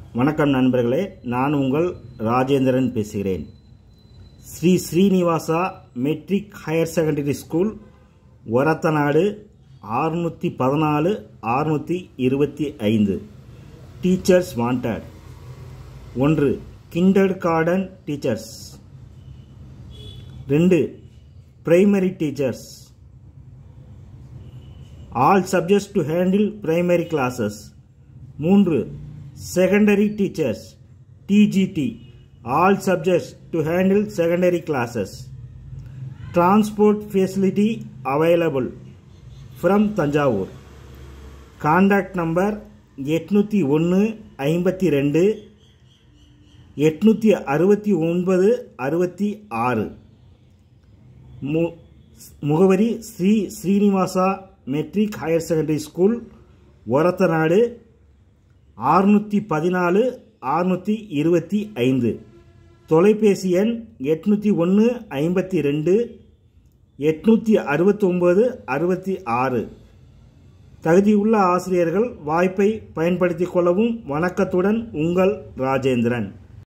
வணக்கம் நண்பர்களே நான் உங்கள் ராஜேந்திரன் பேசுகிறேன் Sri Srinivasa matric higher secondary school Orathanadu ஆறுநூற்றி பதினாலு ஆறுநூற்றி இருபத்தி ஐந்து டீச்சர்ஸ் வாண்டட் ஒன்று கிண்டர் கார்டன் டீச்சர்ஸ் ரெண்டு primary teachers all subjects to handle primary classes மூன்று secondary teachers TGT all subjects to handle secondary classes transport facility available from Thanjavur contact number எட்நூற்றி ஒன்று ஐம்பத்தி ரெண்டு எட்நூற்றி அறுபத்தி ஒன்பது அறுபத்தி ஆறு மு முகவரி Sri Srinivasa matric higher secondary school Orathanadu ஆறுநூற்றி பதினாலு ஆறுநூற்றி இருபத்தி ஐந்து தொலைபேசி எண் எட்நூற்றி ஒன்று ஐம்பத்தி ரெண்டு எட்நூற்றி அறுபத்தொம்பது அறுபத்தி ஆறு தகுதியுள்ள ஆசிரியர்கள் வாய்ப்பை பயன்படுத்திக் கொள்ளவும் வணக்கத்துடன் உங்கள் ராஜேந்திரன்